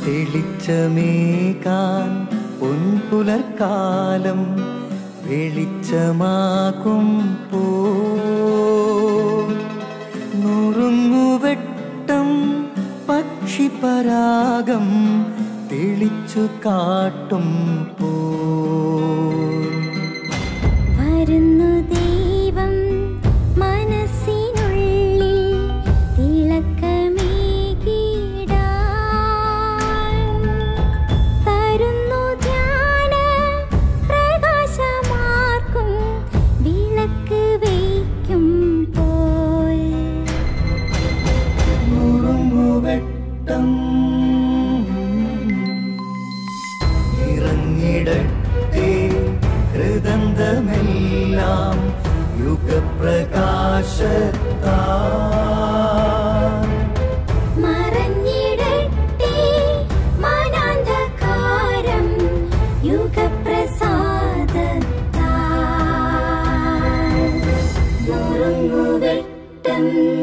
തെളിച്ചമേകാൻ പൊൻപുലർക്കാലം വെളിച്ചമാകും പോ നുറുങ്ങുവെട്ടം പക്ഷിപരാഗം തെളിച്ചു കാട്ടും പോ വരുന്നു ദൈവം മനസ്സിനുള്ളിൽ തിളക്കമേകിടാൻ തരുന്നു ധ്യാന പ്രകാശമാർക്കും വിളക്ക് വയ്ക്കും പോൽ നുറുങ്ങുവെട്ടം ഇറങ്ങിടട്ടെ ഹൃദന്തമെല്ലാം യുഗപ്രകാശത്താ മറഞ്ഞിടട്ടെ മനാന്ധകാരം യുഗപ്രസാദത്താൽ നുറുങ്ങുവെട്ടം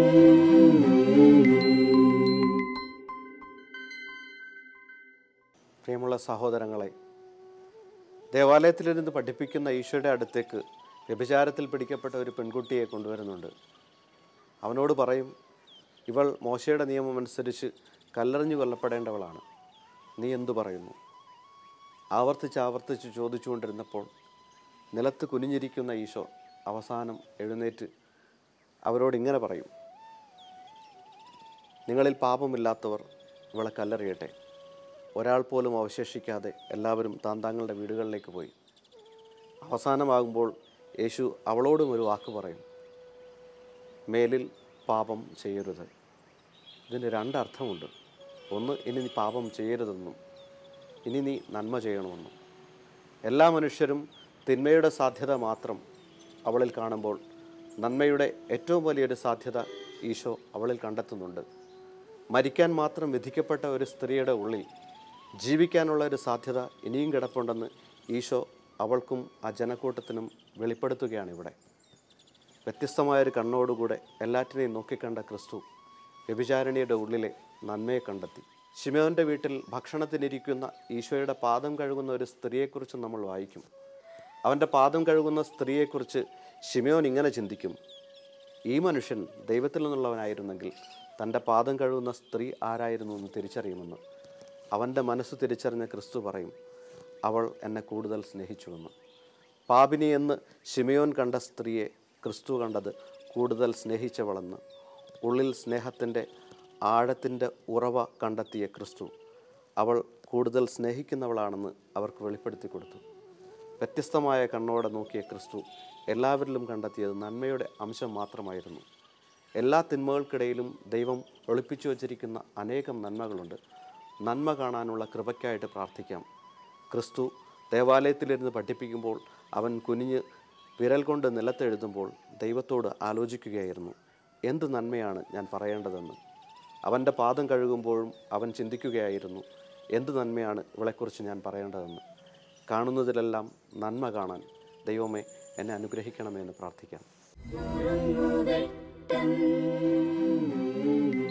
പ്രിയമുള്ള സഹോദരങ്ങളെ ദേവാലയത്തിലിരുന്ന് പഠിപ്പിക്കുന്ന ഈശോയുടെ അടുത്തേക്ക് വ്യഭിചാരത്തിൽ പിടിക്കപ്പെട്ട ഒരു പെൺകുട്ടിയെ കൊണ്ടുവരുന്നുണ്ട് അവനോട് പറയും ഇവൾ മോശയുടെ നിയമമനുസരിച്ച് കല്ലെറിഞ്ഞു കൊല്ലപ്പെടേണ്ടവളാണ് നീ എന്തു പറയുന്നു ആവർത്തിച്ച് ആവർത്തിച്ച് ചോദിച്ചുകൊണ്ടിരുന്നപ്പോൾ നിലത്ത് കുനിഞ്ഞിരിക്കുന്ന ഈശോ അവസാനം എഴുന്നേറ്റ് അവരോട് ഇങ്ങനെ പറയും നിങ്ങളിൽ പാപമില്ലാത്തവർ ഇവളെ കല്ലെറിയട്ടെ ഒരാൾ പോലും അവശേഷിക്കാതെ എല്ലാവരും താൻ തങ്ങളുടെ വീടുകളിലേക്ക് പോയി അവസാനമാകുമ്പോൾ യേശു അവളോടും ഒരു വാക്ക് പറയും മേലിൽ പാപം ചെയ്യരുത് ഇതിന് രണ്ടർത്ഥമുണ്ട് ഒന്ന് ഇനി നീ പാപം ചെയ്യരുതെന്നും ഇനി നീ നന്മ ചെയ്യണമെന്നും എല്ലാ മനുഷ്യരും തിന്മയുടെ സാധ്യത മാത്രം അവളിൽ കാണുമ്പോൾ നന്മയുടെ ഏറ്റവും വലിയൊരു സാധ്യത ഈശോ അവളിൽ കണ്ടെത്തുന്നുണ്ട് മരിക്കാൻ മാത്രം വിധിക്കപ്പെട്ട ഒരു സ്ത്രീയുടെ ഉള്ളിൽ ജീവിക്കാനുള്ള ഒരു സാധ്യത ഇനിയും കിടപ്പുണ്ടെന്ന് ഈശോ അവൾക്കും ആ ജനക്കൂട്ടത്തിനും വെളിപ്പെടുത്തുകയാണ് ഇവിടെ വ്യത്യസ്തമായൊരു കണ്ണോടുകൂടെ എല്ലാറ്റിനെയും നോക്കിക്കണ്ട ക്രിസ്തു വ്യഭിചാരിണിയുടെ ഉള്ളിലെ നന്മയെ കണ്ടെത്തി ശിമയോൻ്റെ വീട്ടിൽ ഭക്ഷണത്തിനിരിക്കുന്ന ഈശോയുടെ പാദം കഴുകുന്ന ഒരു സ്ത്രീയെക്കുറിച്ച് നമ്മൾ വായിക്കും അവൻ്റെ പാദം കഴുകുന്ന സ്ത്രീയെക്കുറിച്ച് ശിമയോൻ ഇങ്ങനെ ചിന്തിക്കും ഈ മനുഷ്യൻ ദൈവത്തിൽ നിന്നുള്ളവനായിരുന്നെങ്കിൽ തൻ്റെ പാദം കഴുകുന്ന സ്ത്രീ ആരായിരുന്നു എന്ന് തിരിച്ചറിയുമെന്ന് അവൻ്റെ മനസ്സ് തിരിച്ചറിഞ്ഞ ക്രിസ്തു പറയും അവൾ എന്നെ കൂടുതൽ സ്നേഹിച്ചുവെന്ന് പാപിനി എന്ന് ശിമയോൻ കണ്ട സ്ത്രീയെ ക്രിസ്തു കണ്ടത് കൂടുതൽ സ്നേഹിച്ചവളെന്ന് ഉള്ളിൽ സ്നേഹത്തിൻ്റെ ആഴത്തിൻ്റെ ഉറവ കണ്ടെത്തിയ ക്രിസ്തു അവൾ കൂടുതൽ സ്നേഹിക്കുന്നവളാണെന്ന് അവർക്ക് വെളിപ്പെടുത്തി കൊടുത്തു വ്യത്യസ്തമായ കണ്ണോടെ നോക്കിയ ക്രിസ്തു എല്ലാവരിലും കണ്ടെത്തിയത് നന്മയുടെ അംശം മാത്രമായിരുന്നു എല്ലാ തിന്മകൾക്കിടയിലും ദൈവം ഒളിപ്പിച്ചു വച്ചിരിക്കുന്ന അനേകം നന്മകളുണ്ട് നന്മ കാണാനുള്ള കൃപയ്ക്കായിട്ട് പ്രാർത്ഥിക്കാം ക്രിസ്തു ദേവാലയത്തിലിരുന്ന് പഠിപ്പിക്കുമ്പോൾ അവൻ കുനിഞ്ഞ് വിരൽ കൊണ്ട് നിലത്തെഴുതുമ്പോൾ ദൈവത്തോട് ആലോചിക്കുകയായിരുന്നു എന്ത് നന്മയാണ് ഞാൻ പറയേണ്ടതെന്ന് അവൻ്റെ പാദം കഴുകുമ്പോഴും അവൻ ചിന്തിക്കുകയായിരുന്നു എന്ത് നന്മയാണ് ഇവളെക്കുറിച്ച് ഞാൻ പറയേണ്ടതെന്ന് കാണുന്നതിലെല്ലാം നന്മ കാണാൻ ദൈവമേ എന്നെ അനുഗ്രഹിക്കണമേ എന്ന് പ്രാർത്ഥിക്കാം നുറുങ്ങുവെട്ടം